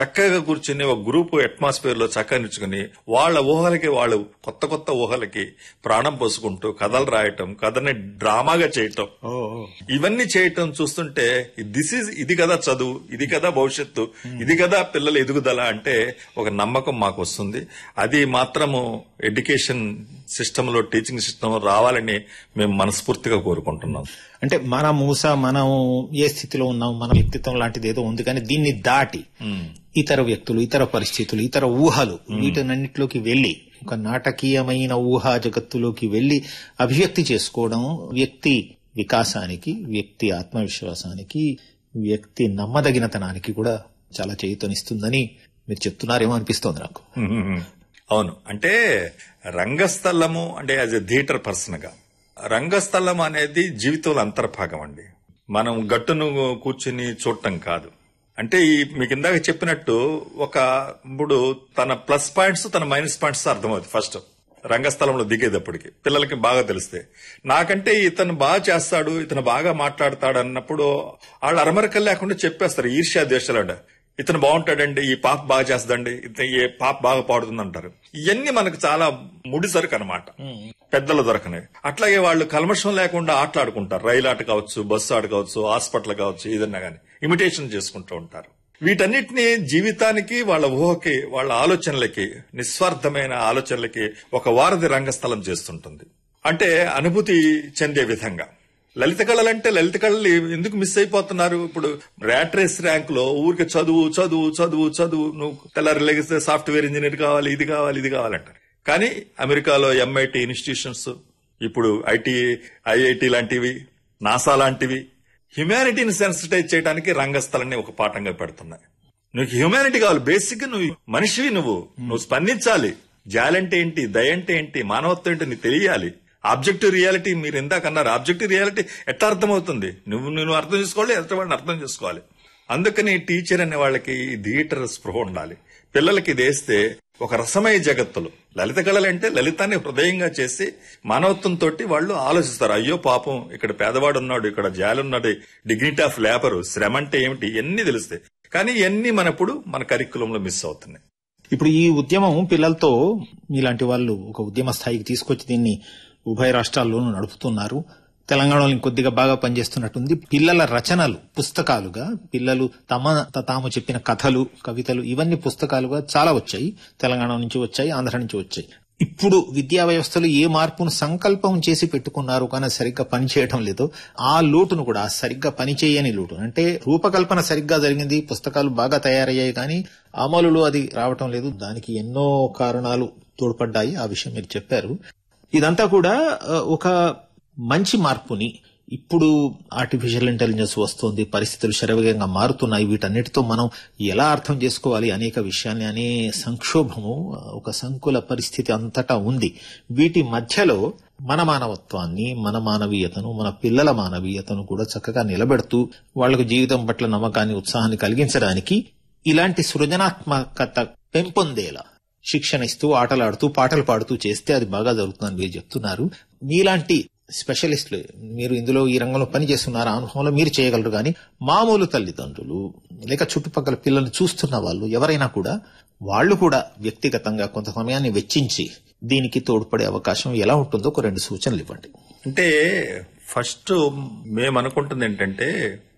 చక్కగా కూర్చుని ఒక గ్రూప్ అట్మాస్ఫియర్ లో చక్కగా నిల్చుకుని వాళ్ళ ఊహలకి వాళ్ళు కొత్త కొత్త ఊహలకి ప్రాణం పోసుకుంటూ కథలు రాయటం కథని డ్రామాగా చేయటం ఇవన్నీ చేయటం చూస్తుంటే దిస్ ఇస్ ఇది కదా చదువు ఇది కదా భవిష్యత్తు ఇది కదా పిల్లల ఎదుగుదల అంటే ఒక నమ్మకం మాకు వస్తుంది అది మాత్రము ఎడ్యుకేషన్ సిస్టమ్ లో టీచింగ్ సిస్టమ్ రావాలని మేము మనస్ఫూర్తిగా కోరుకుంటున్నాం అంటే మన మూస మనం ఏ స్థితిలో ఉన్నాం మన వ్యక్తిత్వం లాంటిది ఏదో ఉంది కానీ దీన్ని దాటి ఇతర వ్యక్తులు ఇతర పరిస్థితులు ఇతర ఊహలు వీటన్నిటిలోకి వెళ్లి ఒక నాటకీయమైన ఊహా జగత్తులోకి వెళ్లి అభివ్యక్తి చేసుకోవడం వ్యక్తి వికాసానికి వ్యక్తి ఆత్మవిశ్వాసానికి వ్యక్తి నమ్మదగినతనానికి కూడా చాలా చేయుతనిస్తుందని మీరు చెప్తున్నారేమో అనిపిస్తోంది నాకు అవును అంటే రంగస్థలము అంటే యాజ్ ఎ థియేటర్ పర్సన్ గా రంగస్థలం అనేది జీవితంలో అంతర్భాగం అండి మనం గట్టును కూర్చుని చూడటం కాదు అంటే ఈ మీకు ఇందాక చెప్పినట్టు ఒక ఇప్పుడు తన ప్లస్ పాయింట్స్ తన మైనస్ పాయింట్స్ అర్థమవుతుంది ఫస్ట్ రంగస్థలంలో దిగేటప్పటికి పిల్లలకి బాగా తెలిస్తే నాకంటే ఇతను బాగా చేస్తాడు ఇతను బాగా మాట్లాడతాడు అన్నప్పుడు వాళ్ళు అరమరికలు లేకుండా చెప్పేస్తారు ఈర్ష్యా దేశాలంట ఇతను బాగుంటాడండి ఈ పాప బాగా చేస్తాడండి ఇతను ఏ పాప బాగా పాడుతుంది అంటారు ఇవన్నీ మనకు చాలా ముడి సరుకు అనమాట పెద్దలు దొరకనివి అట్లాగే వాళ్ళు కల్మషం లేకుండా ఆటలాడుకుంటారు రైలు ఆట కావచ్చు బస్సు ఆట కావచ్చు హాస్పిటల్ కావచ్చు ఏదన్నా గానీ ఇమిటేషన్ చేసుకుంటూ ఉంటారు వీటన్నిటిని జీవితానికి వాళ్ళ ఊహకి వాళ్ళ ఆలోచనలకి నిస్వార్థమైన ఆలోచనలకి ఒక వారధి రంగస్థలం చేస్తుంటుంది అంటే అనుభూతి చెందే విధంగా లలిత కళలంటే లలిత కళలు ఎందుకు మిస్ అయిపోతున్నారు ఇప్పుడు ర్యాట్ రేస్ ర్యాంక్ లో ఊరికి చదువు చదువు చదువు చదువు నువ్వు తెల్లారి లెగిస్తే సాఫ్ట్వేర్ ఇంజనీర్ కావాలి ఇది కావాలి ఇది కావాలంటారు కానీ అమెరికాలో ఎంఐటి ఇన్స్టిట్యూషన్స్ ఇప్పుడు ఐటీ ఐఐటి లాంటివి నాసా లాంటివి హ్యుమానిటీని సెన్సిటైజ్ చేయడానికి రంగస్థలాన్ని ఒక పాఠంగా పెడుతున్నాయి నువ్వు హ్యుమానిటీ కావాలి బేసిక్ నువ్వు మనిషివి నువ్వు నువ్వు స్పందించాలి జాలంటే ఏంటి దయ అంటే ఏంటి మానవత్వం ఏంటి నీకు తెలియాలి ఆబ్జెక్టివ్ రియాలిటీ మీరు ఇందాక అన్నారు ఆబ్జెక్టివ్ రియాలిటీ ఎట్లా అర్థమవుతుంది నువ్వు నువ్వు అర్థం చేసుకోవాలి ఎట్లా వాడిని అర్థం చేసుకోవాలి అందుకని టీచర్ అనే వాళ్ళకి ఈ థియేటర్ స్పృహ ఉండాలి పిల్లలకి ఇది వేస్తే ఒక రసమయ జగత్తులు లలిత కళలంటే లలితాన్ని హృదయంగా చేసి మానవత్వంతో వాళ్ళు ఆలోచిస్తారు అయ్యో పాపం ఇక్కడ పేదవాడు ఉన్నాడు ఇక్కడ జాలి ఉన్నాడు డిగ్నిటీ ఆఫ్ లేబర్ శ్రమ అంటే ఏమిటి ఇవన్నీ తెలుస్తాయి కానీ ఇవన్నీ మనప్పుడు మన కరికులంలో మిస్ అవుతున్నాయి ఇప్పుడు ఈ ఉద్యమం పిల్లలతో మీలాంటి వాళ్ళు ఒక ఉద్యమ స్థాయికి తీసుకొచ్చి దీన్ని ఉభయ రాష్ట్రాల్లోనూ నడుపుతున్నారు తెలంగాణలో ఇంకొద్దిగా బాగా పనిచేస్తున్నట్టుంది పిల్లల రచనలు పుస్తకాలుగా పిల్లలు తమ తాము చెప్పిన కథలు కవితలు ఇవన్నీ పుస్తకాలుగా చాలా వచ్చాయి తెలంగాణ నుంచి వచ్చాయి ఆంధ్ర నుంచి వచ్చాయి ఇప్పుడు విద్యా వ్యవస్థలో ఏ మార్పును సంకల్పం చేసి పెట్టుకున్నారు కానీ అది సరిగ్గా పనిచేయడం లేదు ఆ లోటును కూడా సరిగ్గా పనిచేయని లోటు అంటే రూపకల్పన సరిగ్గా జరిగింది పుస్తకాలు బాగా తయారయ్యాయి కానీ అమలులో అది రావటం లేదు దానికి ఎన్నో కారణాలు తోడ్పడ్డాయి ఆ విషయం మీరు చెప్పారు ఇదంతా కూడా ఆ, ఒక మంచి మార్పుని ఇప్పుడు ఆర్టిఫిషియల్ ఇంటెలిజెన్స్ వస్తోంది పరిస్థితులు శరవేగంగా మారుతున్నాయి వీటన్నిటితో మనం ఎలా అర్థం చేసుకోవాలి అనేక విషయాన్ని అనే సంక్షోభము ఒక సంకుల పరిస్థితి అంతటా ఉంది వీటి మధ్యలో మన మానవత్వాన్ని మన మానవీయతను మన పిల్లల మానవీయతను కూడా చక్కగా నిలబెడుతూ వాళ్లకు జీవితం పట్ల నమ్మకాన్ని ఉత్సాహాన్ని కలిగించడానికి ఇలాంటి సృజనాత్మకత పెంపొందేలా శిక్షణ ఇస్తూ ఆటలాడుతూ పాటలు పాడుతూ చేస్తే అది బాగా జరుగుతుందని మీరు చెప్తున్నారు మీలాంటి స్పెషలిస్టులు మీరు ఇందులో ఈ రంగంలో పనిచేస్తున్నారు ఆ అనుభవంలో మీరు చేయగలరు కానీ మామూలు తల్లిదండ్రులు లేక చుట్టుపక్కల పిల్లల్ని చూస్తున్న వాళ్ళు ఎవరైనా కూడా వాళ్ళు కూడా వ్యక్తిగతంగా కొంత సమయాన్ని వెచ్చించి దీనికి తోడ్పడే అవకాశం ఎలా ఉంటుందో ఒక రెండు సూచనలు ఇవ్వండి అంటే ఫస్ట్ మేము అనుకుంటుంది ఏంటంటే